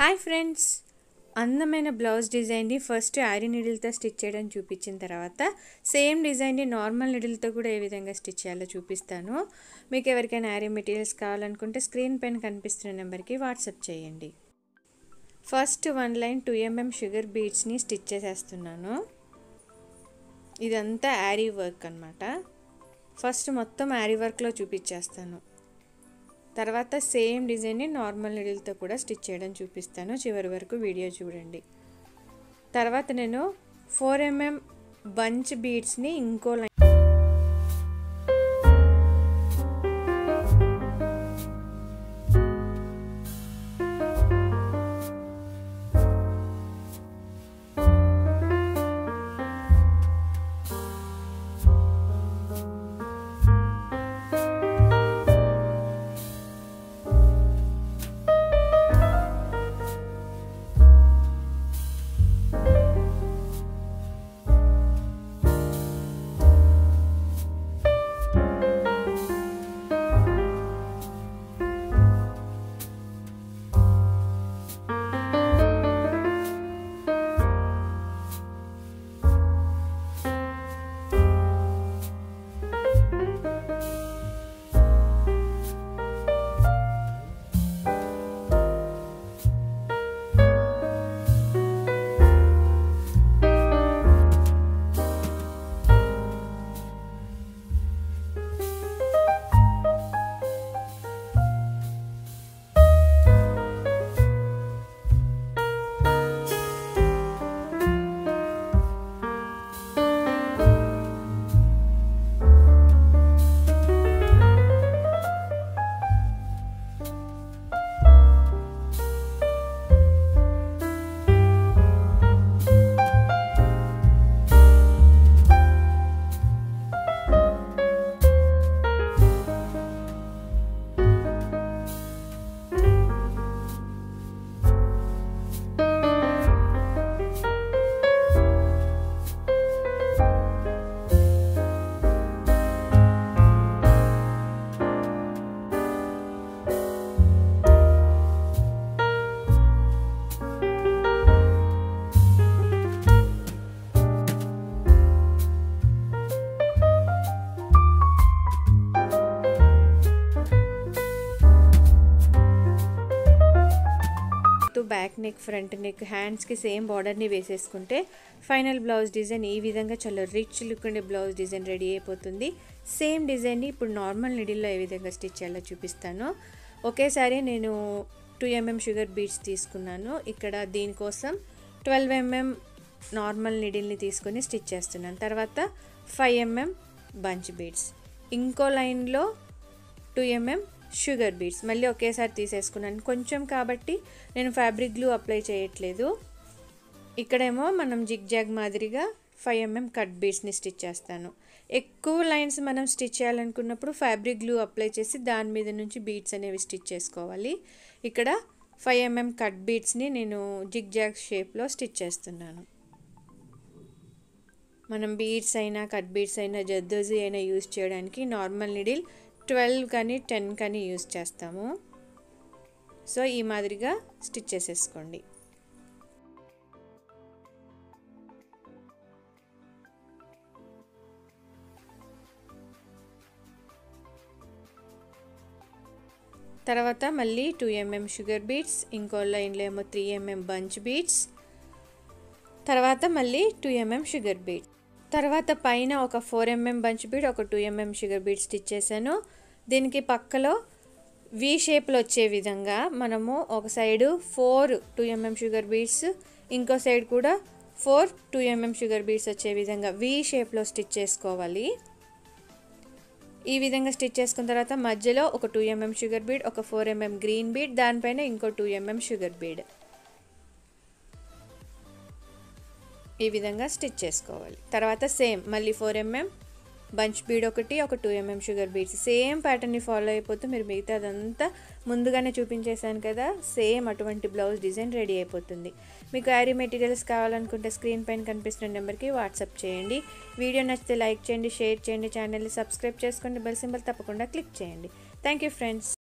hi friends అందమైన blouse డిజైన్ని first iron నీడిల్తో స్టిచ్ చేయడం చూపించిన తర్వాత సేమ్ డిజైన్ని నార్మల్ నీడిల్తో కూడా ఏ విధంగా స్టిచ్ చేయాలో చూపిస్తాను మీకు ఎవరికైనా ఐరన్ మెటీరియల్స్ కావాలనుకుంటే స్క్రీన్ పైన కనిపిస్తున్న నెంబర్కి వాట్సాప్ చేయండి first one line two mm sugar బీడ్స్ని స్టిచ్ చేసేస్తున్నాను ఇదంతా యారీ వర్క్ అనమాట ఫస్ట్ మొత్తం యారీ వర్క్లో చూపించేస్తాను తర్వాత సేమ్ డిజైన్ని నార్మల్ నీడిల్తో కూడా స్టిచ్ చేయడం చూపిస్తాను చివరి వరకు వీడియో చూడండి తర్వాత నేను ఫోర్ ఎంఎం బంచ్ బీడ్స్ని ఇంకో line back neck front neck హ్యాండ్స్కి సేమ్ బార్డర్ని వేసేసుకుంటే ఫైనల్ బ్లౌజ్ డిజైన్ ఈ విధంగా చాలా రిచ్ లుక్ ఉండే బ్లౌజ్ డిజైన్ రెడీ అయిపోతుంది సేమ్ డిజైన్ని ఇప్పుడు నార్మల్ నిడిల్లో ఏ విధంగా స్టిచ్ చేయాలో చూపిస్తాను ఒకేసారి నేను టూ ఎంఎం షుగర్ బీడ్స్ తీసుకున్నాను ఇక్కడ దీనికోసం ట్వెల్వ్ ఎంఎం నార్మల్ నిడిల్ని తీసుకొని స్టిచ్ చేస్తున్నాను తర్వాత ఫైవ్ ఎంఎం బంచ్ బీడ్స్ ఇంకో లైన్లో టూ ఎంఎం షుగర్ బీడ్స్ మళ్ళీ ఒకేసారి తీసేసుకున్నాను కొంచెం కాబట్టి నేను ఫ్యాబ్రిక్ గ్లూ అప్లై చేయట్లేదు ఇక్కడేమో మనం జిగ్ జాగ్ మాదిరిగా ఫైవ్ ఎంఎం కట్ బీడ్స్ని స్టిచ్ చేస్తాను ఎక్కువ లైన్స్ మనం స్టిచ్ చేయాలనుకున్నప్పుడు ఫ్యాబ్రిక్ గ్లూ అప్లై చేసి దాని మీద నుంచి బీడ్స్ అనేవి స్టిచ్ చేసుకోవాలి ఇక్కడ ఫైవ్ ఎంఎం కట్ బీడ్స్ని నేను జిగ్ జాగ్ షేప్లో స్టిచ్ చేస్తున్నాను మనం బీడ్స్ అయినా కట్ బీడ్స్ అయినా జద్దోజీ అయినా యూజ్ చేయడానికి నార్మల్ నిడిల్ ట్వెల్వ్ కానీ టెన్ కానీ యూజ్ చేస్తాము సో ఈ మాదిరిగా స్టిచ్ చేసేసుకోండి తర్వాత మళ్ళీ టూ ఎంఎం షుగర్ బీట్స్ ఇంకో లైన్లో ఏమో త్రీ ఎంఎం బంచ్ బీట్స్ తర్వాత మళ్ళీ టూ ఎంఎం షుగర్ బీట్ తర్వాత పైన ఒక ఫోర్ ఎంఎం బంచ్ బీడ్ ఒక two mm sugar bead stitch చేశాను దీనికి పక్కలో వి షేప్లో వచ్చే విధంగా మనము ఒక side four two mm sugar beads ఇంకో సైడ్ కూడా four two mm sugar beads వచ్చే విధంగా వి షేప్లో స్టిచ్ చేసుకోవాలి ఈ విధంగా స్టిచ్ చేసుకున్న తర్వాత మధ్యలో ఒక టూ ఎంఎం షుగర్ బీడ్ ఒక ఫోర్ ఎంఎం గ్రీన్ బీడ్ దానిపైన ఇంకో టూ ఎంఎం షుగర్ బీడ్ ఈ విధంగా స్టిచ్ చేసుకోవాలి తర్వాత సేమ్ మళ్ళీ ఫోర్ ఎంఎం బంచ్ బీడ్ ఒకటి ఒక two mm sugar beads same ప్యాటర్న్ని ఫాలో అయిపోతూ మీరు మిగతా అదంతా ముందుగానే చూపించేశాను కదా సేమ్ అటువంటి బ్లౌజ్ డిజైన్ రెడీ అయిపోతుంది మీకు యారీ మెటీరియల్స్ కావాలనుకుంటే స్క్రీన్ పైన కనిపిస్తున్న నెంబర్కి వాట్సాప్ చేయండి వీడియో నచ్చితే లైక్ చేయండి షేర్ చేయండి ఛానల్ని సబ్స్క్రైబ్ చేసుకోండి బెల్ సింబల్ తప్పకుండా క్లిక్ చేయండి థ్యాంక్ యూ ఫ్రెండ్స్